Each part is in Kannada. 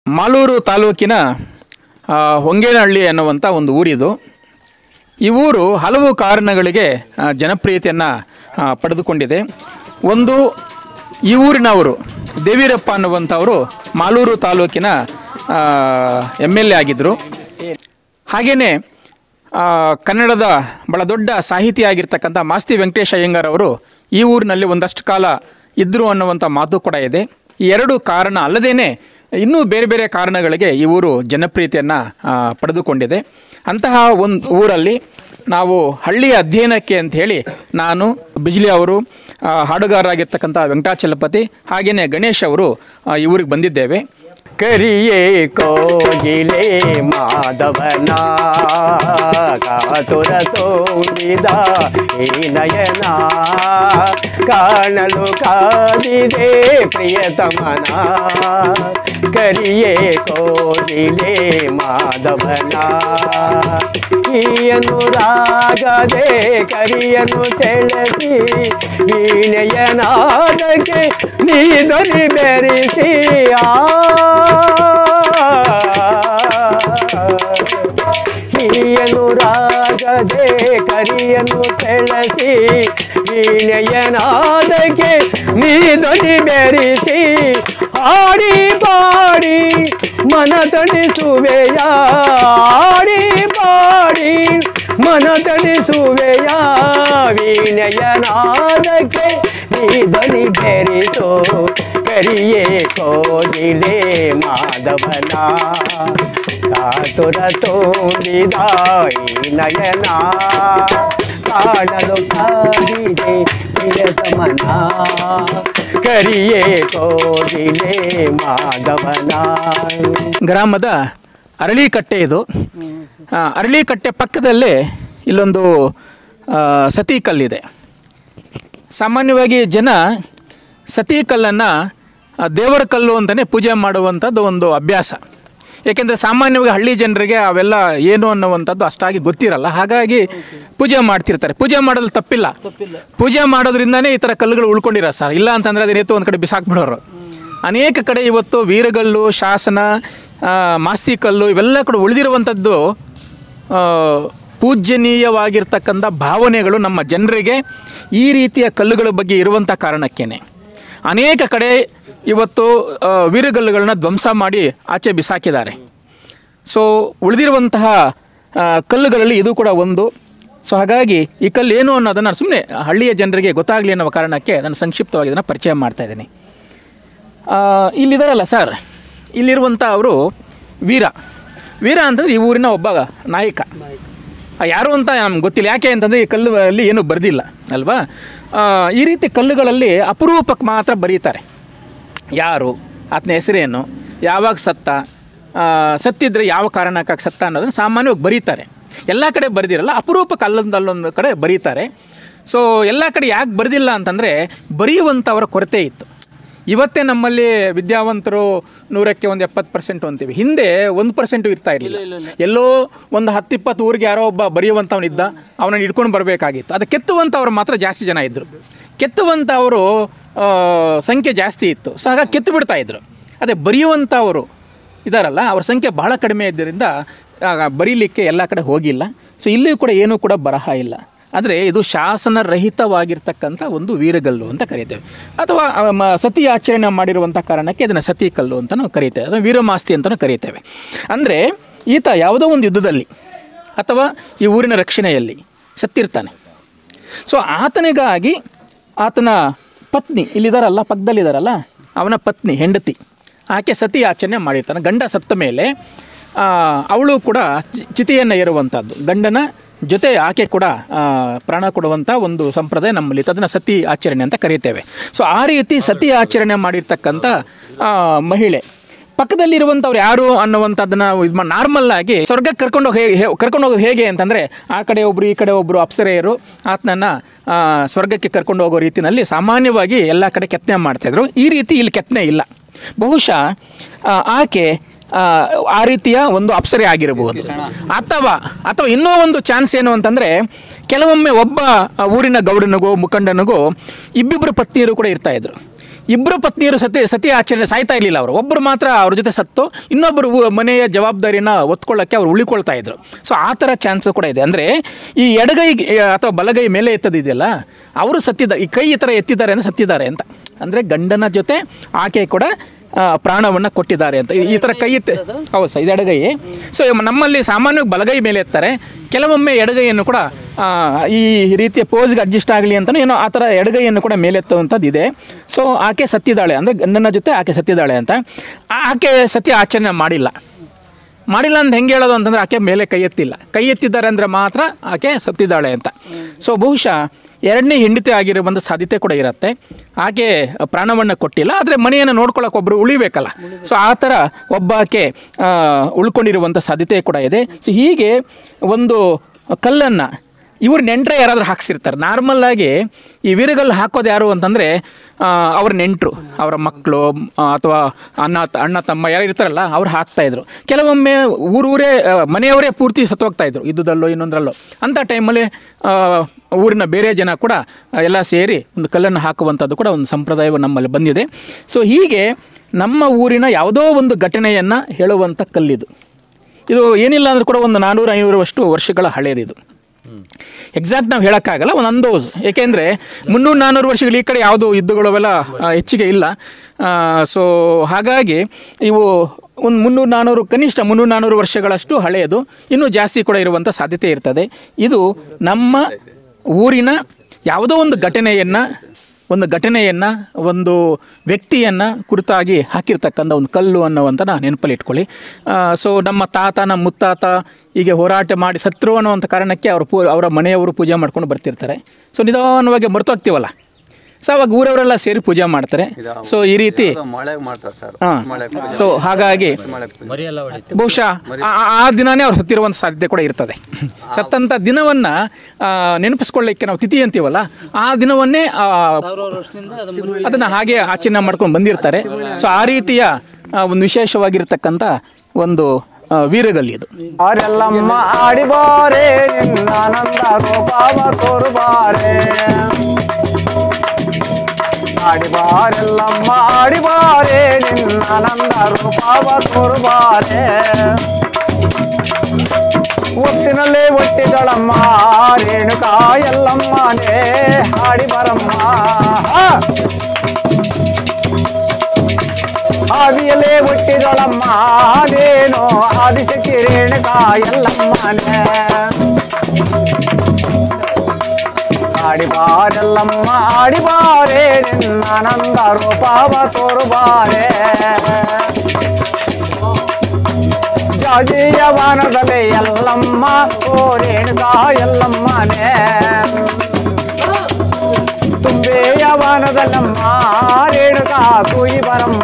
ಮಾಲೂರು ತಾಲೂಕಿನ ಆ, ಹೊಂಗೇನಹಳ್ಳಿ ಅನ್ನುವಂಥ ಒಂದು ಊರಿದು ಈ ಊರು ಹಲವು ಕಾರಣಗಳಿಗೆ ಆ, ಜನಪ್ರಿಯತೆಯನ್ನು ಆ, ಪಡೆದುಕೊಂಡಿದೆ ಒಂದು ಈ ಊರಿನವರು ದೇವೀರಪ್ಪ ಅನ್ನುವಂಥವರು ಮಾಲೂರು ತಾಲೂಕಿನ ಎಮ್ ಎಲ್ ಎ ಆಗಿದ್ದರು ಹಾಗೆಯೇ ಕನ್ನಡದ ಬಹಳ ದೊಡ್ಡ ಸಾಹಿತಿ ಆಗಿರ್ತಕ್ಕಂಥ ಮಾಸ್ತಿ ವೆಂಕಟೇಶ ಅಯ್ಯಂಗಾರ್ ಅವರು ಈ ಊರಿನಲ್ಲಿ ಒಂದಷ್ಟು ಕಾಲ ಇದ್ದರು ಅನ್ನುವಂಥ ಮಾತು ಕೂಡ ಇದೆ ಈ ಎರಡು ಕಾರಣ ಅಲ್ಲದೇನೆ ಇನ್ನೂ ಬೇರೆ ಬೇರೆ ಕಾರಣಗಳಿಗೆ ಈ ಊರು ಜನಪ್ರಿಯತೆಯನ್ನು ಪಡೆದುಕೊಂಡಿದೆ ಅಂತಹ ಒಂದು ಊರಲ್ಲಿ ನಾವು ಹಳ್ಳಿಯ ಅಧ್ಯಯನಕ್ಕೆ ಅಂತ ಹೇಳಿ ನಾನು ಬಿಜ್ಲಿ ಅವರು ಆ, ಹಾಡುಗಾರರಾಗಿರ್ತಕ್ಕಂಥ ವೆಂಕಟಾಚಲಪತಿ ಹಾಗೆಯೇ ಗಣೇಶ್ ಅವರು ಆ, ಈ ಊರಿಗೆ ಬಂದಿದ್ದೇವೆ ಕರಿಯೇ ಕೋಗಿಲೆ ಮಾಧವನ ಕಾತುರ ತೋಡಿದ ಈ ನಯನ ಕಾಣಲು ಕಾದಿದೆ ಪ್ರಿಯತಮನ ಕರಿಯೇ ಕೋಗಿಲೆ ಮಾಧವನ ಈ ಅನುರಾಗದೆ ಕರಿಯನು ತೆಳಸಿ ವೀಣೆಯನಾದಕ್ಕೆ ನೀ ಧ್ವನಿ ಬೆರೆಸಿ ಆ ಈ ಅನುರಾಗದೆ ಕರಿಯನು ತೆಳಸಿ ವೀಣೆಯನಾದಕ್ಕೆ ನೀ ಧ್ವನಿ ಬೆರೆಸಿ ಆಡಿ ಪಾಡಿ ಮನ ತಣಿಸುವೆಯ ಆಡಿ ಪಾಡಿ ಮನ ತಣಿಸುವೆಯ ವೀಣೆಯನಾದಕ್ಕೆ ನೀ ಧ್ವನಿ ಬೆರೆಸೋ ಕರಿಯೇ ಕೋಗಿಲೆ ಮಾಧವನ ಕಾತುರ ತೋಡಿದ ಈ ನಯನ ಕಾಣಲು ಕಾದಿದೆ ಪ್ರಿಯತಮನ ಕರಿಯೇ ಕೋಗಿಲೆ ಮಾಧವನ ಗ್ರಾಮದ ಅರಳಿಕಟ್ಟೆ ಇದು ಆ, ಅರಳಿಕಟ್ಟೆ ಪಕ್ಕದಲ್ಲೇ ಇಲ್ಲೊಂದು ಆ, ಸತಿ ಕಲ್ಲಿದೆ ಸಾಮಾನ್ಯವಾಗಿ ಜನ ಸತಿ ಕಲ್ಲನ್ನು ದೇವರ ಕಲ್ಲು ಅಂತಲೇ ಪೂಜೆ ಮಾಡುವಂಥದ್ದು ಒಂದು ಅಭ್ಯಾಸ ಏಕೆಂದರೆ ಸಾಮಾನ್ಯವಾಗಿ ಹಳ್ಳಿ ಜನರಿಗೆ ಅವೆಲ್ಲ ಏನು ಅನ್ನುವಂಥದ್ದು ಅಷ್ಟಾಗಿ ಗೊತ್ತಿರಲ್ಲ ಹಾಗಾಗಿ ಪೂಜೆ ಮಾಡ್ತಿರ್ತಾರೆ ಪೂಜೆ ಮಾಡೋದು ತಪ್ಪಿಲ್ಲ ಪೂಜೆ ಮಾಡೋದ್ರಿಂದನೇ ಈ ಥರ ಕಲ್ಲುಗಳು ಉಳ್ಕೊಂಡಿರೋ ಸರ್ ಇಲ್ಲ ಅಂತಂದರೆ ಅದೇನೇತು ಒಂದು ಕಡೆ ಬಿಸಾಕ್ಬಿಡೋರು ಅನೇಕ ಕಡೆ ಇವತ್ತು ವೀರಗಲ್ಲು ಶಾಸನ ಆ, ಮಾಸ್ತಿ ಕಲ್ಲು ಇವೆಲ್ಲ ಕೂಡ ಉಳಿದಿರುವಂಥದ್ದು ಆ, ಪೂಜ್ಯನೀಯವಾಗಿರ್ತಕ್ಕಂಥ ಭಾವನೆಗಳು ನಮ್ಮ ಜನರಿಗೆ ಈ ರೀತಿಯ ಕಲ್ಲುಗಳ ಬಗ್ಗೆ ಇರುವಂಥ ಕಾರಣಕ್ಕೇನೆ ಅನೇಕ ಕಡೆ ಇವತ್ತು ಆ, ವೀರಗಲ್ಲುಗಳನ್ನ ಧ್ವಂಸ ಮಾಡಿ ಆಚೆ ಬಿಸಾಕಿದ್ದಾರೆ ಸೊ ಉಳಿದಿರುವಂತಹ ಆ, ಕಲ್ಲುಗಳಲ್ಲಿ ಇದು ಕೂಡ ಒಂದು ಸೊ ಹಾಗಾಗಿ ಈ ಕಲ್ಲು ಏನು ಅನ್ನೋದನ್ನು ಸುಮ್ಮನೆ ಹಳ್ಳಿಯ ಜನರಿಗೆ ಗೊತ್ತಾಗಲಿ ಅನ್ನೋ ಕಾರಣಕ್ಕೆ ನಾನು ಸಂಕ್ಷಿಪ್ತವಾಗಿ ಇದನ್ನು ಪರಿಚಯ ಮಾಡ್ತಾ ಇದ್ದೀನಿ ಆ, ಇಲ್ಲಿದಾರಲ್ಲ ಸರ್ ಇಲ್ಲಿರುವಂಥ ಅವರು ವೀರ ವೀರ ಅಂತಂದ್ರೆ ಈ ಊರಿನ ಒಬ್ಬ ನಾಯಕ ಆ, ಯಾರು ಅಂತ ನಮ್ಗೆ ಗೊತ್ತಿಲ್ಲ ಯಾಕೆ ಅಂತಂದರೆ ಈ ಕಲ್ಲಲ್ಲಿ ಏನೂ ಬರೆದಿಲ್ಲ ಅಲ್ವಾ ಆ, ಈ ರೀತಿ ಕಲ್ಲುಗಳಲ್ಲಿ ಅಪರೂಪಕ್ಕೆ ಮಾತ್ರ ಬರೀತಾರೆ ಯಾರು ಆತನ ಹೆಸರೇನು ಯಾವಾಗ ಸತ್ತ ಆ, ಸತ್ತಿದ್ರೆ ಯಾವ ಕಾರಣಕ್ಕಾಗಿ ಸತ್ತ ಅನ್ನೋದನ್ನು ಸಾಮಾನ್ಯವಾಗಿ ಬರೀತಾರೆ ಎಲ್ಲ ಕಡೆ ಬರೆದಿರಲ್ಲ ಅಪರೂಪಕ್ಕೆ ಅಲ್ಲೊಂದು ಅಲ್ಲೊಂದು ಕಡೆ ಬರೀತಾರೆ ಸೊ ಎಲ್ಲ ಕಡೆ ಯಾಕೆ ಬರೆದಿಲ್ಲ ಅಂತಂದರೆ ಬರೆಯುವಂಥವರ ಕೊರತೆ ಇತ್ತು ಇವತ್ತೇ ನಮ್ಮಲ್ಲಿ ವಿದ್ಯಾವಂತರು ನೂರಕ್ಕೆ ಒಂದು ಎಪ್ಪತ್ತು ಪರ್ಸೆಂಟು ಅಂತೀವಿ ಹಿಂದೆ ಒಂದು ಪರ್ಸೆಂಟು ಇರ್ತಾ ಇರಲಿಲ್ಲ ಎಲ್ಲೋ ಒಂದು ಹತ್ತಿಪ್ಪತ್ತು ಊರಿಗೆ ಯಾರೋ ಒಬ್ಬ ಬರೆಯುವಂಥವನಿದ್ದ ಅವನನ್ನು ಹಿಡ್ಕೊಂಡು ಬರಬೇಕಾಗಿತ್ತು ಅದು ಕೆತ್ತುವಂಥವ್ರು ಮಾತ್ರ ಜಾಸ್ತಿ ಜನ ಇದ್ದರು ಕೆತ್ತುವಂಥವರು ಆ, ಸಂಖ್ಯೆ ಜಾಸ್ತಿ ಇತ್ತು ಸೊ ಹಾಗಾಗಿ ಕೆತ್ತು ಬಿಡ್ತಾ ಇದ್ರು ಅದೇ ಬರೆಯುವಂಥವರು ಇದಾರಲ್ಲ ಅವ್ರ ಸಂಖ್ಯೆ ಬಹಳ ಕಡಿಮೆ ಇದ್ದರಿಂದ ಆಗ ಬರೀಲಿಕ್ಕೆ ಎಲ್ಲ ಕಡೆ ಹೋಗಿಲ್ಲ ಸೊ ಇಲ್ಲಿಯೂ ಕೂಡ ಏನೂ ಕೂಡ ಬರಹ ಇಲ್ಲ ಆದರೆ ಇದು ಶಾಸನ ರಹಿತವಾಗಿರ್ತಕ್ಕಂಥ ಒಂದು ವೀರಗಲ್ಲು ಅಂತ ಕರೀತೇವೆ ಅಥವಾ ಆ, ಮ- ಸತಿ ಆಚರಣೆ ಮಾಡಿರುವಂಥ ಕಾರಣಕ್ಕೆ ಅದನ್ನು ಸತಿ ಕಲ್ಲು ಅಂತ ನಾವು ಕರೀತೇವೆ ಅದನ್ನು ವೀರಮಾಸ್ತಿ ಅಂತಲೂ ಕರೀತೇವೆ ಅಂದರೆ ಈತ ಯಾವುದೋ ಒಂದು ಯುದ್ಧದಲ್ಲಿ ಅಥವಾ ಈ ಊರಿನ ರಕ್ಷಣೆಯಲ್ಲಿ ಸತ್ತಿರ್ತಾನೆ ಸೊ ಆತನಿಗಾಗಿ ಆತನ ಪತ್ನಿ ಇಲ್ಲಿದಾರಲ್ಲ ಪಕ್ಕದಲ್ಲಿದ್ದಾರಲ್ಲ ಅವನ ಪತ್ನಿ ಹೆಂಡತಿ ಆಕೆ ಸತಿ ಆಚರಣೆ ಮಾಡಿರ್ತಾನೆ ಗಂಡ ಸತ್ತ ಮೇಲೆ ಆ, ಅವಳು ಕೂಡ ಚಿ- ಚಿತೆಯನ್ನು ಏರುವಂಥದ್ದು ಗಂಡನ ಜೊತೆ ಆಕೆ ಕೂಡ ಆ, ಪ್ರಾಣ ಕೊಡುವಂಥ ಒಂದು ಸಂಪ್ರದಾಯ ನಮ್ಮಲ್ಲಿ ಇತ್ತು. ಅದನ್ನು ಸತಿ ಆಚರಣೆ ಅಂತ ಕರೀತೇವೆ ಸೊ ಆ ರೀತಿ ಸತಿ ಆಚರಣೆ ಮಾಡಿರ್ತಕ್ಕಂಥ ಆ, ಮಹಿಳೆ ಪಕ್ಕದಲ್ಲಿರುವಂಥವ್ರು ಯಾರು ಅನ್ನುವಂಥದ್ದನ್ನ ಇದು ಮಾ ನಾರ್ಮಲ್ ಆಗಿ ಸ್ವರ್ಗಕ್ಕೆ ಕರ್ಕೊಂಡು ಹೋಗಿ ಹೇಗೆ ಕರ್ಕೊಂಡು ಹೋಗೋದು ಹೇಗೆ ಅಂತಂದರೆ ಆ ಕಡೆ ಒಬ್ಬರು ಈ ಕಡೆ ಒಬ್ಬರು ಅಪ್ಸರೆಯರು ಆತನನ್ನು ಸ್ವರ್ಗಕ್ಕೆ ಕರ್ಕೊಂಡು ಹೋಗೋ ರೀತಿಯಲ್ಲಿ ಸಾಮಾನ್ಯವಾಗಿ ಎಲ್ಲ ಕಡೆ ಕೆತ್ತನೆ ಮಾಡ್ತಾಯಿದ್ರು ಈ ರೀತಿ ಇಲ್ಲಿ ಕೆತ್ತನೆ ಇಲ್ಲ ಬಹುಶಃ ಆ, ಆಕೆ ಆ, ಆ ರೀತಿಯ ಒಂದು ಅಪ್ಸರೆ ಆಗಿರಬಹುದು ಅಥವಾ ಅಥವಾ ಇನ್ನೂ ಒಂದು ಚಾನ್ಸ್ ಏನು ಅಂತಂದರೆ ಕೆಲವೊಮ್ಮೆ ಒಬ್ಬ ಆ, ಊರಿನ ಗೌಡನಿಗೋ ಮುಖಂಡನಿಗೋ ಇಬ್ಬಿಬ್ಬರು ಪತ್ನಿಯರು ಕೂಡ ಇರ್ತಾಯಿದ್ರು ಇಬ್ಬರು ಪತ್ನಿಯರು ಸತಿ ಸತಿ ಆಚರಣೆ ಸಾಯ್ತಾ ಇರಲಿಲ್ಲ ಅವರು ಒಬ್ಬರು ಮಾತ್ರ ಅವ್ರ ಜೊತೆ ಸತ್ತು ಇನ್ನೊಬ್ಬರು ಊ- ಮನೆಯ ಜವಾಬ್ದಾರಿನ ಒತ್ಕೊಳ್ಳೋಕ್ಕೆ ಅವ್ರು ಉಳಿಕೊಳ್ತಾ ಇದ್ರು ಸೊ ಆ ಥರ ಚಾನ್ಸು ಕೂಡ ಇದೆ ಅಂದರೆ ಈ ಎಡಗೈ ಅಥವಾ ಬಲಗೈ ಮೇಲೆ ಎತ್ತದಿದೆಯಲ್ಲ ಅವರು ಸತ್ತಿದ್ದಾರೆ ಈ ಕೈ ಈ ಥರ ಎತ್ತಿದ್ದಾರೆ ಅಂದರೆ ಸತ್ತಿದ್ದಾರೆ ಅಂತ ಅಂದರೆ ಗಂಡನ ಜೊತೆ ಆಕೆ ಕೂಡ ಪ್ರಾಣವನ್ನು ಕೊಟ್ಟಿದ್ದಾರೆ ಅಂತ ಈ- ಈ ಥರ ಕೈ ಎತ್ತಿ ಹೌದು ಸರ್ ಇದು ಎಡಗೈ ಸೊ ನಮ್ಮಲ್ಲಿ ಸಾಮಾನ್ಯವಾಗಿ ಬಲಗೈ ಮೇಲೆ ಎತ್ತಾರೆ ಕೆಲವೊಮ್ಮೆ ಎಡಗೈಯನ್ನು ಕೂಡ ಆ, ಈ ರೀತಿಯ ಪೋಸ್ಗೆ ಅಡ್ಜಸ್ಟ್ ಆಗಲಿ ಅಂತಲೂ ಏನೋ ಆ ಥರ ಎಡಗೈಯನ್ನು ಕೂಡ ಮೇಲೆತ್ತುವಂಥದ್ದು ಇದೆ ಸೊ ಆಕೆ ಸತ್ತಿದ್ದಾಳೆ ಅಂದರೆ ಗಂಡನ ಜೊತೆ ಆಕೆ ಸತ್ತಿದ್ದಾಳೆ ಅಂತ ಆ- ಆಕೆ ಸತ್ಯ ಆಚರಣೆ ಮಾಡಿಲ್ಲ ಮಾಡಿಲ್ಲ ಅಂತ ಹೆಂಗೆ ಹೇಳೋದು ಅಂತಂದರೆ ಆಕೆ ಮೇಲೆ ಕೈ ಎತ್ತಿಲ್ಲ ಕೈ ಎತ್ತಿದ್ದಾರೆ ಅಂದರೆ ಮಾತ್ರ ಆಕೆ ಸತ್ತಿದ್ದಾಳೆ ಅಂತ ಸೊ ಬಹುಶಃ ಎರಡನೇ ಹೆಂಡತಿ ಆಗಿರುವಂಥ ಸಾಧ್ಯತೆ ಕೂಡ ಇರುತ್ತೆ ಆಕೆ ಪ್ರಾಣವನ್ನು ಕೊಟ್ಟಿಲ್ಲ ಆದರೆ ಮನೆಯನ್ನು ನೋಡ್ಕೊಳ್ಳೋಕೆ ಒಬ್ಬರು ಉಳಿಬೇಕಲ್ಲ ಸೊ ಆ ಥರ ಒಬ್ಬ ಆಕೆ ಆ, ಉಳ್ಕೊಂಡಿರುವಂಥ ಸಾಧ್ಯತೆ ಕೂಡ ಇದೆ ಸೊ ಹೀಗೆ ಒಂದು ಕಲ್ಲನ್ನು ಇವ್ರು ನೆಂಟ್ರೆ ಯಾರಾದರೂ ಹಾಕ್ಸಿರ್ತಾರೆ ನಾರ್ಮಲ್ಲಾಗಿ ಈ ವೀರಗಲ್ಲು ಹಾಕೋದು ಯಾರು ಅಂತಂದರೆ ಅವ್ರ ನೆಂಟರು ಅವರ ಮಕ್ಕಳು ಅಥವಾ ಅಣ್ಣ ತ- ಅಣ್ಣ ತಮ್ಮ ಯಾರು ಇರ್ತಾರಲ್ಲ ಅವ್ರು ಹಾಕ್ತಾಯಿದ್ರು ಕೆಲವೊಮ್ಮೆ ಊರೂರೇ ಆ, ಮನೆಯವರೇ ಪೂರ್ತಿ ಸತ್ತೋಗ್ತಾಯಿದ್ರು ಇದ್ದುದಲ್ಲೋ ಇನ್ನೊಂದರಲ್ಲೋ ಅಂಥ ಟೈಮಲ್ಲಿ ಆ, ಊರಿನ ಬೇರೆ ಜನ ಕೂಡ ಆ, ಎಲ್ಲ ಸೇರಿ ಒಂದು ಕಲ್ಲನ್ನು ಹಾಕುವಂಥದ್ದು ಕೂಡ ಒಂದು ಸಂಪ್ರದಾಯವು ನಮ್ಮಲ್ಲಿ ಬಂದಿದೆ ಸೊ ಹೀಗೆ ನಮ್ಮ ಊರಿನ ಯಾವುದೋ ಒಂದು ಘಟನೆಯನ್ನು ಹೇಳುವಂಥ ಕಲ್ಲಿದು ಇದು ಏನಿಲ್ಲ ಅಂದರೂ ಕೂಡ ಒಂದು ನಾನ್ನೂರು ಐನೂರಷ್ಟು ವರ್ಷಗಳ ಹಳೆಯದಿದು ಎಕ್ಸಾಕ್ಟ್ ನಾವು ಹೇಳೋಕ್ಕಾಗಲ್ಲ ಒಂದು ಅಂದೋಸ್ ಏಕೆಂದರೆ ಮುನ್ನೂರು ನಾನ್ನೂರು ವರ್ಷಗಳು ಈ ಕಡೆ ಯಾವುದು ಯುದ್ಧಗಳು ಅವೆಲ್ಲ ಆ, ಹೆಚ್ಚಿಗೆ ಇಲ್ಲ ಸೊ ಹಾಗಾಗಿ ಇವು ಒಂದು ಮುನ್ನೂರು ನಾನ್ನೂರು ಕನಿಷ್ಠ ಮುನ್ನೂರು ನಾನ್ನೂರು ವರ್ಷಗಳಷ್ಟು ಹಳೆಯದು ಇನ್ನೂ ಜಾಸ್ತಿ ಕೂಡ ಇರುವಂಥ ಸಾಧ್ಯತೆ ಇರ್ತದೆ ಇದು ನಮ್ಮ ಊರಿನ ಯಾವುದೋ ಒಂದು ಘಟನೆಯನ್ನು ಒಂದು ಘಟನೆಯನ್ನು ಒಂದು ವ್ಯಕ್ತಿಯನ್ನು ಕುರಿತಾಗಿ ಹಾಕಿರ್ತಕ್ಕಂಥ ಒಂದು ಕಲ್ಲು ಅನ್ನುವಂಥನ ನೆನಪಲ್ಲಿ ಇಟ್ಕೊಳ್ಳಿ ಸೊ ನಮ್ಮ ತಾತ ನಮ್ಮ ಮುತ್ತಾತ ಹೀಗೆ ಹೋರಾಟ ಮಾಡಿ ಸತ್ರು ಅನ್ನುವಂಥ ಕಾರಣಕ್ಕೆ ಅವ್ರ ಪೂ ಅವರ ಮನೆಯವರು ಪೂಜೆ ಮಾಡ್ಕೊಂಡು ಬರ್ತಿರ್ತಾರೆ ಸೊ ನಿಧಾನವಾಗಿ ಮರ್ತೋಗ್ತೀವಲ್ಲ ಸೊ ಅವಾಗ ಊರವರೆಲ್ಲ ಸೇರಿ ಪೂಜೆ ಮಾಡ್ತಾರೆ ಸೊ ಈ ರೀತಿ ಮಳೆ ಮಾಡ್ತಾರೆ ಸರ್ ಹಾಂ ಮಳೆ ಸೊ ಹಾಗಾಗಿ ಮಳೆ ಬಹುಶಃ ಆ- ಆ- ಆ ದಿನನೇ ಅವ್ರು ಸತ್ತಿರುವಂಥ ಸಾಧ್ಯತೆ ಕೂಡ ಇರ್ತದೆ ಸತ್ತಂಥ ದಿನವನ್ನು ನೆನಪಿಸ್ಕೊಳ್ಳಿಕ್ಕೆ ನಾವು ತಿಥಿ ಅಂತೀವಲ್ಲ ಆ ದಿನವನ್ನೇ ಆ, ಅದನ್ನು ಹಾಗೆ ಆಚರಣೆ ಮಾಡ್ಕೊಂಡು ಬಂದಿರ್ತಾರೆ ಸೊ ಆ ರೀತಿಯ ಆ, ಒಂದು ವಿಶೇಷವಾಗಿರ್ತಕ್ಕಂಥ ಒಂದು ಆ, ವೀರಗಲ್ಲಿ ಇದು ಆರೆಲ್ಲಮ್ಮ ಆಡಿಬಾರೆ ನಿನ್ನ ಆನಂದ ರೂಪಾವ ತೋರುಬಾರೆ ಆಡಿಬಾರೆಲ್ಲಮ್ಮ ಆಡಿಬಾರೆ ನಿನ್ನ ಆನಂದ ರೂಪಾವ ತೋರುಬಾರೆ ಒಟ್ಟಿನಲ್ಲೇ ಒಟ್ಟಿದಳಮ್ಮ ರೇಣುಕಾ ಎಲ್ಲಮ್ಮನೇ ಹಾಡಿ ಬರಮ್ಮ ಹಾ. ಆದಿಯಲ್ಲೇ ಹುಟ್ಟಿದಳಮ್ಮ ಅದೇನೋ ಆದಿಶಕ್ತಿ ರೇಣುಕಾ ಎಲ್ಲಮ್ಮನೆ ಆಡಿಬಾರೆಲ್ಲಮ್ಮ ಆಡಿಬಾರೆ ನಿನ್ನ ಆನಂದ ರೂಪಾವ ತೋರುಬಾರೆ ಜಾಜಿಯ ವಾನದಲ್ಲಿ ಎಲ್ಲಮ್ಮ ಓ ರೇಣುಕಾ ಎಲ್ಲಮ್ಮನೆ ತುಂಬೆಯ ವಾನದಲ್ಲಮ್ಮ ರೇಣುಕಾ ಕೂಯಿ ಬರಮ್ಮ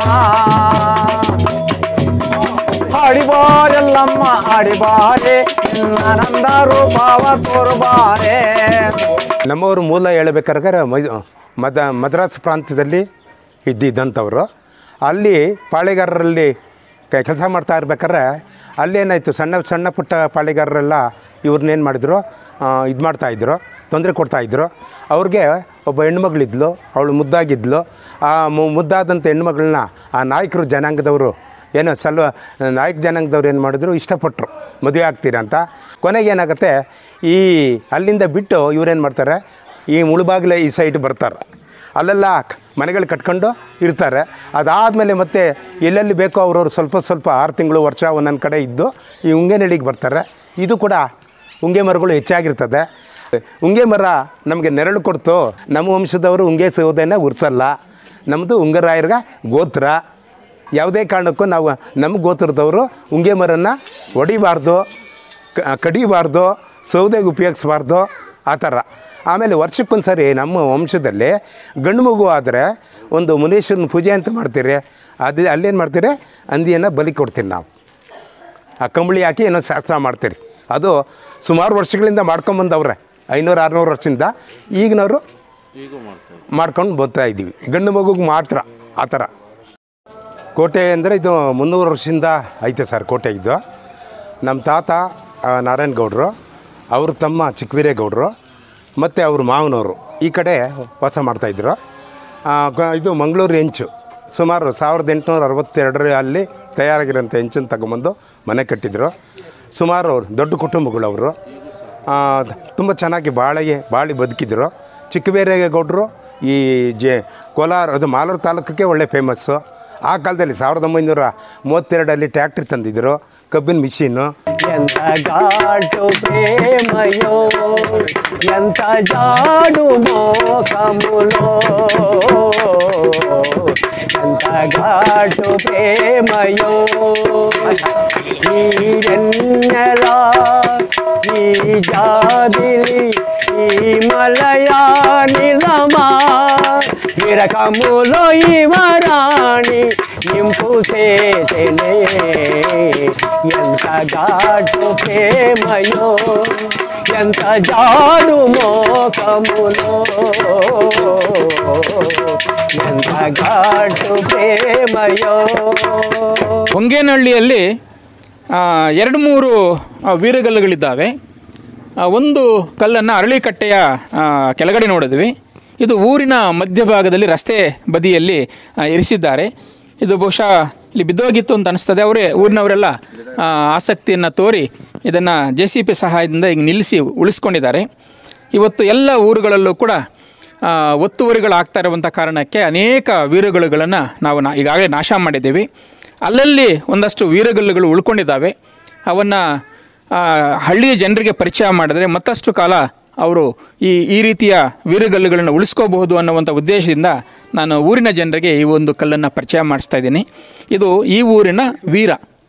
ಆಡಿಬಾರೆಲ್ಲಮ್ಮ ಆಡಿಬಾರೆ ನಿನ್ನ ಆನಂದ ರೂಪಾವ ತೋರುಬಾರೆ ನಮ್ಮವರು ಮೂಲ ಹೇಳ್ಬೇಕಾದ್ರೆ ಮೈ ಮದ ಮದ್ರಾಸ್ ಪ್ರಾಂತ್ಯದಲ್ಲಿ ಇದ್ದಿದ್ದಂಥವ್ರು ಅಲ್ಲಿ ಪಾಳೆಗಾರರಲ್ಲಿ ಕೆಲಸ ಮಾಡ್ತಾ ಇರ್ಬೇಕಾದ್ರೆ ಅಲ್ಲೇನಾಯಿತು ಸಣ್ಣ ಸಣ್ಣ ಪುಟ್ಟ ಪಾಳೆಗಾರರೆಲ್ಲ ಇವ್ರನ್ನೇನು ಮಾಡಿದ್ರು ಇದು ಮಾಡ್ತಾಯಿದ್ರು ತೊಂದರೆ ಕೊಡ್ತಾಯಿದ್ರು ಅವ್ರಿಗೆ ಒಬ್ಬ ಹೆಣ್ಮಗಳಿದ್ಲು ಅವಳು ಮುದ್ದಾಗಿದ್ಲು ಆ ಮು- ಮುದ್ದಾದಂಥ ಹೆಣ್ಮಗಳನ್ನ ಆ ನಾಯಕರು ಜನಾಂಗದವರು ಏನೋ ಸಲ್ವ ನಾಯಕ ಜನಾಂಗದವ್ರು ಏನು ಮಾಡಿದ್ರು ಇಷ್ಟಪಟ್ಟರು ಮದುವೆ ಆಗ್ತೀರಾ ಅಂತ ಕೊನೆಗೆ ಏನಾಗುತ್ತೆ ಈ ಅಲ್ಲಿಂದ ಬಿಟ್ಟು ಇವ್ರೇನು ಮಾಡ್ತಾರೆ ಈ ಮುಳುಬಾಗಿಲ ಈ ಸೈಡ್ ಬರ್ತಾರೆ ಅಲ್ಲೆಲ್ಲ ಕ- ಮನೆಗಳು ಕಟ್ಕೊಂಡು ಇರ್ತಾರೆ ಅದಾದಮೇಲೆ ಮತ್ತೆ ಎಲ್ಲೆಲ್ಲಿ ಬೇಕೋ ಅವ್ರವ್ರು ಸ್ವಲ್ಪ ಸ್ವಲ್ಪ ಆರು ತಿಂಗಳು ವರ್ಷ ಒಂದೊಂದು ಕಡೆ ಇದ್ದು ಈ ಉಂಗೆನಳ್ಳಿಗೆ ಬರ್ತಾರೆ ಇದು ಕೂಡ ಉಂಗೆ ಮರಗಳು ಹೆಚ್ಚಾಗಿರ್ತದೆ ಉಂಗೆ ಮರ ನಮಗೆ ನೆರಳು ಕೊಡ್ತು ನಮ್ಮ ವಂಶದವರು ಉಂಗೆ ಸೌದೆನ ಉರ್ಸಲ್ಲ ನಮ್ಮದು ಉಂಗರಾಯರ್ಗ ಗೋತ್ರ ಯಾವುದೇ ಕಾರಣಕ್ಕೂ ನಾವು ನಮ್ಮ ಗೋತ್ರದವರು ಉಂಗೆ ಮರನ ಹೊಡಿಬಾರ್ದು ಕ- ಕಡಿಬಾರ್ದು ಸೌದೆಗೆ ಉಪಯೋಗಿಸ್ಬಾರ್ದು ಆ ಥರ ಆಮೇಲೆ ವರ್ಷಕ್ಕೊಂದು ಸರಿ ನಮ್ಮ ವಂಶದಲ್ಲಿ ಗಂಡು ಮಗು ಆದರೆ ಒಂದು ಮುನೀಶ್ವರನ ಪೂಜೆ ಅಂತ ಮಾಡ್ತೀರಿ ಅದು ಅಲ್ಲೇನು ಮಾಡ್ತೀರಿ ಹಂದಿಯನ್ನು ಬಲಿ ಕೊಡ್ತೀರಿ ನಾವು ಆ ಕಂಬಳಿ ಹಾಕಿ ಏನೋ ಶಾಸ್ತ್ರ ಮಾಡ್ತೀರಿ ಅದು ಸುಮಾರು ವರ್ಷಗಳಿಂದ ಮಾಡ್ಕೊಂಬಂದವ್ರೆ ಐನೂರು ಆರುನೂರು ವರ್ಷದಿಂದ ಈಗಿನವರು ಮಾಡ್ಕೊಂಡು ಬರ್ತಾ ಇದ್ದೀವಿ ಗಂಡು ಮಗುಗೆ ಮಾತ್ರ ಆ ಥರ ಕೋಟೆ ಅಂದರೆ ಇದು ಮುನ್ನೂರು ವರ್ಷದಿಂದ ಐತೆ ಸರ್ ಕೋಟೆ ಇದು ನಮ್ಮ ತಾತ ಆ, ನಾರಾಯಣ ಗೌಡರು ಅವ್ರ ತಮ್ಮ ಚಿಕ್ಕವೀರೇಗೌಡರು ಮತ್ತು ಅವ್ರ ಮಾವನವರು ಈ ಕಡೆ ವಾಸ ಮಾಡ್ತಾಯಿದ್ರು ಆ, ಗ- ಇದು ಮಂಗಳೂರು ಹೆಂಚು ಸುಮಾರು ಸಾವಿರದ ಎಂಟುನೂರ ಅರವತ್ತೆರಡರ ಅಲ್ಲಿ ತಯಾರಾಗಿರೋಂಥ ಹೆಂಚನ್ನು ತಗೊಂಬಂದು ಮನೆ ಕಟ್ಟಿದ್ರು ಸುಮಾರು ದೊಡ್ಡ ಕುಟುಂಬಗಳು ಅವರು ತುಂಬ ಚೆನ್ನಾಗಿ ಬಾಳಿಗೆ ಬಾಳಿ ಬದುಕಿದ್ರು ಚಿಕ್ಕಬೇರೇಗೌಡರು ಈ ಜೆ ಕೋಲಾರ ಅದು ಮಾಲೂರು ತಾಲೂಕಕ್ಕೆ ಒಳ್ಳೆ ಫೇಮಸ್ಸು ಆ ಕಾಲದಲ್ಲಿ ಸಾವಿರದ ಒಂಬೈನೂರ ಮೂವತ್ತೆರಡಲ್ಲಿ ಟ್ಯಾಕ್ಟ್ರಿ ತಂದಿದ್ದರು ಕಬ್ಬಿನ ಮಿಷಿನ್ನು ఎంత ఘాటు ప్రేమయో ఎంత జాడు మోకములో ఎంత ఘాటు ప్రేమయో ఈరెన్నెలా ఈ జాబిలి ఈ మలయా నిలమా విరకములో ఈ వరాణి నింపు చేసెనే ఎంత ఘాటు ప్రేమయో ఎంత జాడు మోకములో ఎంత ఘాటు ప్రేమయో ಹೊಂಗೇನಹಳ್ಳಿಯಲ್ಲಿ ಆ, ಎರಡು ಮೂರು ಆ, ವೀರಗಲ್ಲುಗಳಿದ್ದಾವೆ ಆ, ಒಂದು ಕಲ್ಲನ್ನು ಅರಳಿಕಟ್ಟೆಯ ಆ, ಕೆಳಗಡೆ ನೋಡಿದ್ವಿ ಇದು ಊರಿನ ಮಧ್ಯಭಾಗದಲ್ಲಿ ರಸ್ತೆ ಬದಿಯಲ್ಲಿ ಆ, ಇರಿಸಿದ್ದಾರೆ ಇದು ಬಹುಶಃ ಇಲ್ಲಿ ಬಿದ್ದೋಗಿತ್ತು ಅಂತ ಅನಿಸ್ತದೆ ಅವರೇ ಊರಿನವರೆಲ್ಲ ಆ, ಆಸಕ್ತಿಯನ್ನು ತೋರಿ ಇದನ್ನು ಜೆ ಸಿ ಪಿ ಸಹಾಯದಿಂದ ಈಗ ನಿಲ್ಲಿಸಿ ಉಳಿಸ್ಕೊಂಡಿದ್ದಾರೆ ಇವತ್ತು ಎಲ್ಲ ಊರುಗಳಲ್ಲೂ ಕೂಡ ಆ, ಒತ್ತುವರಿಗಳಾಗ್ತಾ ಇರುವಂಥ ಕಾರಣಕ್ಕೆ ಅನೇಕ ವೀರಗಲ್ಲುಗಳನ್ನು ನಾವು ನಾ ಈಗಾಗಲೇ ನಾಶ ಮಾಡಿದ್ದೀವಿ ಅಲ್ಲಲ್ಲಿ ಒಂದಷ್ಟು ವೀರಗಲ್ಲುಗಳು ಉಳ್ಕೊಂಡಿದ್ದಾವೆ ಅವನ್ನು ಹಳ್ಳಿಯ ಜನರಿಗೆ ಪರಿಚಯ ಮಾಡಿದ್ರೆ ಮತ್ತಷ್ಟು ಕಾಲ ಅವರು ಈ ಈ ರೀತಿಯ ವೀರಗಲ್ಲುಗಳನ್ನು ಉಳಿಸ್ಕೋಬಹುದು ಅನ್ನುವಂಥ ಉದ್ದೇಶದಿಂದ ನಾನು ಊರಿನ ಜನರಿಗೆ ಈ ಒಂದು ಕಲ್ಲನ್ನು ಪರಿಚಯ ಮಾಡಿಸ್ತಾ ಇದ್ದೀನಿ ಇದು ಈ ಊರಿನ ವೀರ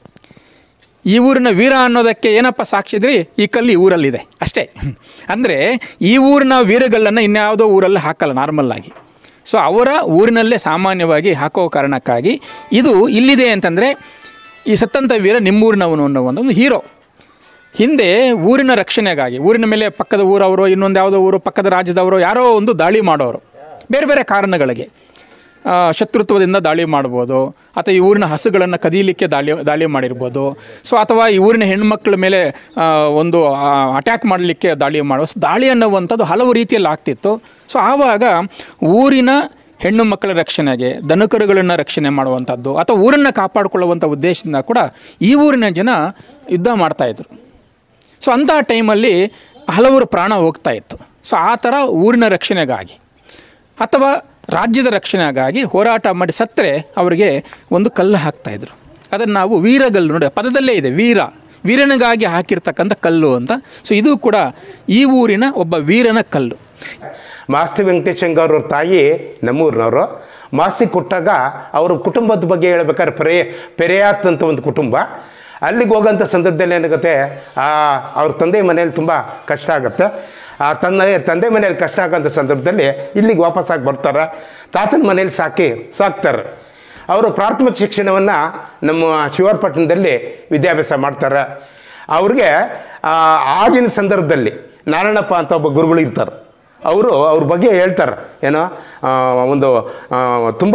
ಈ ಊರಿನ ವೀರ ಅನ್ನೋದಕ್ಕೆ ಏನಪ್ಪ ಸಾಕ್ಷಿ ಇದ್ರೆ ಈ ಕಲ್ಲು ಈ ಊರಲ್ಲಿದೆ ಅಷ್ಟೇ ಅಂದರೆ ಈ ಊರಿನ ವೀರಗಲ್ಲನ್ನು ಇನ್ಯಾವುದೋ ಊರಲ್ಲಿ ಹಾಕಲ್ಲ ನಾರ್ಮಲ್ ಆಗಿ ಸೊ ಅವರ ಊರಿನಲ್ಲೇ ಸಾಮಾನ್ಯವಾಗಿ ಹಾಕೋ ಕಾರಣಕ್ಕಾಗಿ ಇದು ಇಲ್ಲಿದೆ ಅಂತಂದರೆ ಈ ಸತ್ತಂಥ ವೀರ ನಿಮ್ಮೂರಿನವನು ಅನ್ನೋ ಒಂದು ಹೀರೋ ಹಿಂದೆ ಊರಿನ ರಕ್ಷಣೆಗಾಗಿ ಊರಿನ ಮೇಲೆ ಪಕ್ಕದ ಊರವರು ಇನ್ನೊಂದು ಯಾವುದೋ ಊರು ಪಕ್ಕದ ರಾಜ್ಯದವರು ಯಾರೋ ಒಂದು ದಾಳಿ ಮಾಡೋರು ಬೇರೆ ಬೇರೆ ಕಾರಣಗಳಿಗೆ ಆ, ಶತ್ರುತ್ವದಿಂದ ದಾಳಿ ಮಾಡ್ಬೋದು ಅಥವಾ ಈ ಊರಿನ ಹಸುಗಳನ್ನು ಕದೀಲಿಕ್ಕೆ ದಾಳಿ ದಾಳಿ ಮಾಡಿರ್ಬೋದು ಸೊ ಅಥವಾ ಈ ಊರಿನ ಹೆಣ್ಮಕ್ಳ ಮೇಲೆ ಆ, ಒಂದು ಅಟ್ಯಾಕ್ ಮಾಡಲಿಕ್ಕೆ ದಾಳಿ ಮಾಡೋ ಸೊ ದಾಳಿ ಅನ್ನುವಂಥದ್ದು ಹಲವು ರೀತಿಯಲ್ಲಿ ಆಗ್ತಿತ್ತು ಸೊ ಆವಾಗ ಊರಿನ ಹೆಣ್ಣು ಮಕ್ಕಳ ರಕ್ಷಣೆಗೆ ದನಕರುಗಳನ್ನು ರಕ್ಷಣೆ ಮಾಡುವಂಥದ್ದು ಅಥವಾ ಊರನ್ನು ಕಾಪಾಡಿಕೊಳ್ಳುವಂಥ ಉದ್ದೇಶದಿಂದ ಕೂಡ ಈ ಊರಿನ ಜನ ಯುದ್ಧ ಮಾಡ್ತಾಯಿದ್ರು ಸೊ ಅಂತಹ ಟೈಮಲ್ಲಿ ಹಲವರು ಪ್ರಾಣ ಹೋಗ್ತಾ ಇತ್ತು ಸೊ ಆ ಥರ ಊರಿನ ರಕ್ಷಣೆಗಾಗಿ ಅಥವಾ ರಾಜ್ಯದ ರಕ್ಷಣೆಗಾಗಿ ಹೋರಾಟ ಮಾಡಿ ಸತ್ತರೆ ಅವರಿಗೆ ಒಂದು ಕಲ್ಲು ಹಾಕ್ತಾಯಿದ್ರು ಅದನ್ನು ನಾವು ವೀರಗಲ್ಲು ನೋಡಿ ಪದದಲ್ಲೇ ಇದೆ ವೀರ ವೀರನಿಗಾಗಿ ಹಾಕಿರ್ತಕ್ಕಂಥ ಕಲ್ಲು ಅಂತ ಸೊ ಇದು ಕೂಡ ಈ ಊರಿನ ಒಬ್ಬ ವೀರನ ಕಲ್ಲು ಮಾಸ್ತಿ ವೆಂಕಟೇಶಂಗ ಅವ್ರ ತಾಯಿ ನಮ್ಮೂರಿನವರು ಮಾಸ್ತಿ ಕೊಟ್ಟಾಗ ಅವ್ರ ಕುಟುಂಬದ ಬಗ್ಗೆ ಹೇಳ್ಬೇಕಾದ್ರೆ ಪೆರೆ ಪೆರೆಯಾತ್ ಅಂತ ಒಂದು ಕುಟುಂಬ ಅಲ್ಲಿಗೆ ಹೋಗೋಂಥ ಸಂದರ್ಭದಲ್ಲಿ ಏನಾಗುತ್ತೆ ಆ ಅವ್ರ ತಂದೆ ಮನೇಲಿ ತುಂಬ ಕಷ್ಟ ಆಗುತ್ತೆ ಆ ತಂದೆ ತಂದೆ ಮನೇಲಿ ಕಷ್ಟ ಆಗೋಂಥ ಸಂದರ್ಭದಲ್ಲಿ ಇಲ್ಲಿಗೆ ವಾಪಸ್ಸಾಗಿ ಬರ್ತಾರೆ ತಾತನ ಮನೇಲಿ ಸಾಕಿ ಸಾಕ್ತಾರೆ ಅವರು ಪ್ರಾಥಮಿಕ ಶಿಕ್ಷಣವನ್ನು ನಮ್ಮ ಶಿವಪಟ್ಟಣದಲ್ಲಿ ವಿದ್ಯಾಭ್ಯಾಸ ಮಾಡ್ತಾರೆ ಅವ್ರಿಗೆ ಆ, ಆಗಿನ ಸಂದರ್ಭದಲ್ಲಿ ನಾರಾಯಣಪ್ಪ ಅಂತ ಒಬ್ಬ ಗುರುಗಳು ಇರ್ತಾರೆ ಅವರು ಅವ್ರ ಬಗ್ಗೆ ಹೇಳ್ತಾರೆ ಏನೋ ಆ, ಒಂದು ತುಂಬ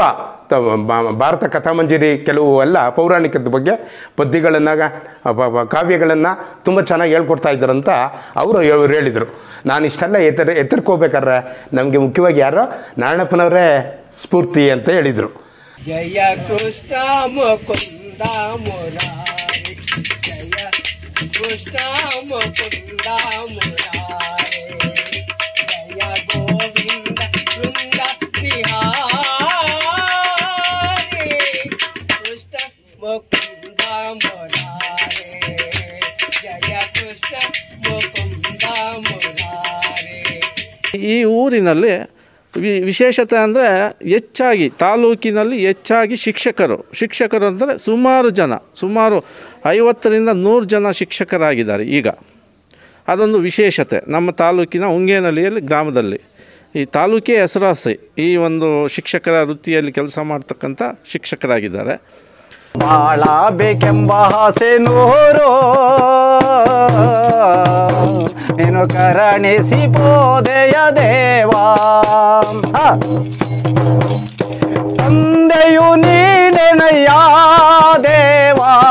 ಭಾರತ ಕಥಾಮಂಜರಿ ಕೆಲವು ಎಲ್ಲ ಪೌರಾಣಿಕದ ಬಗ್ಗೆ ಪದ್ಯಗಳನ್ನು ಕಾವ್ಯಗಳನ್ನು ತುಂಬ ಚೆನ್ನಾಗಿ ಹೇಳ್ಕೊಡ್ತಾ ಇದ್ದಾರಂತ ಅವರು ಹೇಳಿ- ಹೇಳಿದರು ನಾನು ಇಷ್ಟೆಲ್ಲ ಎತ್ತರ ಎತ್ತರಕ್ಕೆ ಹೋಗ್ಬೇಕಾದ್ರೆ ನಮಗೆ ಮುಖ್ಯವಾಗಿ ಯಾರೋ ನಾರಾಯಣಪ್ಪನವರೇ ಸ್ಫೂರ್ತಿ ಅಂತ ಹೇಳಿದರು ಜಯ ಕೃಷ್ಣ ಮುಕುಂದ ಮುರಾರಿ ಜಯ ಕೃಷ್ಣ ಮುಕುಂದ ಮುರಾರಿ ಜಯ ಗೋವಿಂದ ವೃಂದ ವಿಹಾರಿ ಕೃಷ್ಣ ಮುಕುಂದ ಮುರಾರಿ ಜಯ ಕೃಷ್ಣ ಮುಕುಂದ ಮುರಾರಿ ಈ ಊರಿನಲ್ಲಿ ವಿ ವಿಶೇಷತೆ ಅಂದರೆ ಹೆಚ್ಚಾಗಿ ತಾಲೂಕಿನಲ್ಲಿ ಹೆಚ್ಚಾಗಿ ಶಿಕ್ಷಕರು ಶಿಕ್ಷಕರು ಅಂದರೆ ಸುಮಾರು ಜನ ಸುಮಾರು ಐವತ್ತರಿಂದ ನೂರು ಜನ ಶಿಕ್ಷಕರಾಗಿದ್ದಾರೆ ಈಗ ಅದೊಂದು ವಿಶೇಷತೆ ನಮ್ಮ ತಾಲೂಕಿನ ಉಂಗೇನಹಳ್ಳಿಯಲ್ಲಿ ಗ್ರಾಮದಲ್ಲಿ ಈ ತಾಲೂಕೇ ಹೆಸರಾಸಿ ಈ ಒಂದು ಶಿಕ್ಷಕರ ವೃತ್ತಿಯಲ್ಲಿ ಕೆಲಸ ಮಾಡ್ತಕ್ಕಂಥ ಶಿಕ್ಷಕರಾಗಿದ್ದಾರೆ ಬಾಳ ಬೇಕೆಂಬ ಆಸೆ ನೂರು ನೀನು ಕರುಣಿಸಿ ಬೋಧೆಯ ದೇವಾ ಹ. ತಂದೆಯು ನೀನೆನಯ್ಯ ದೇವಾ